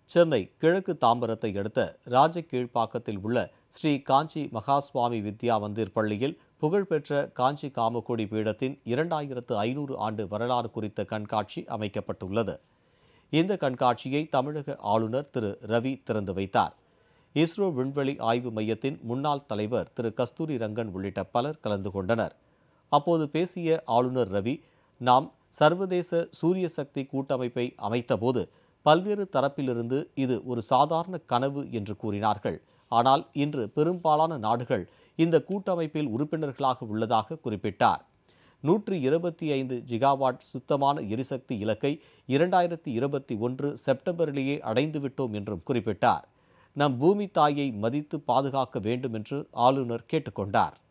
சென்னை கிழக்கு தாம்பரத்தை அடுத்த ராஜகீழ்ப்பாக்கத்தில் உள்ள ஸ்ரீ காஞ்சி மகாஸ்வாமி வித்யா மந்திர் பள்ளியில் புகழ்பெற்ற காஞ்சி காமக்கோடி பீடத்தின் இரண்டாயிரத்து ஐநூறு ஆண்டு வரலாறு குறித்த கண்காட்சி அமைக்கப்பட்டுள்ளது இந்த கண்காட்சியை தமிழக ஆளுநர் திரு ரவி திறந்து வைத்தார் இஸ்ரோ விண்வெளி ஆய்வு மையத்தின் முன்னாள் தலைவர் திரு கஸ்தூரி ரங்கன் உள்ளிட்ட பலர் கலந்து கொண்டனர் அப்போது பேசிய ஆளுநர் ரவி நாம் சர்வதேச சூரிய சக்தி கூட்டமைப்பை அமைத்தபோது பல்வேறு தரப்பிலிருந்து இது ஒரு சாதாரண கனவு என்று கூறினார்கள் ஆனால் இன்று பெரும்பாலான நாடுகள் இந்த கூட்டமைப்பில் உறுப்பினர்களாக உள்ளதாக குறிப்பிட்டார் நூற்றி இருபத்தி ஐந்து ஜிகாவாட் சுத்தமான எரிசக்தி இலக்கை இரண்டாயிரத்தி இருபத்தி ஒன்று செப்டம்பரிலேயே அடைந்துவிட்டோம் என்றும் குறிப்பிட்டார் நம் பூமி தாயை மதித்து பாதுகாக்க வேண்டும் என்று ஆளுநர் கேட்டுக்கொண்டார்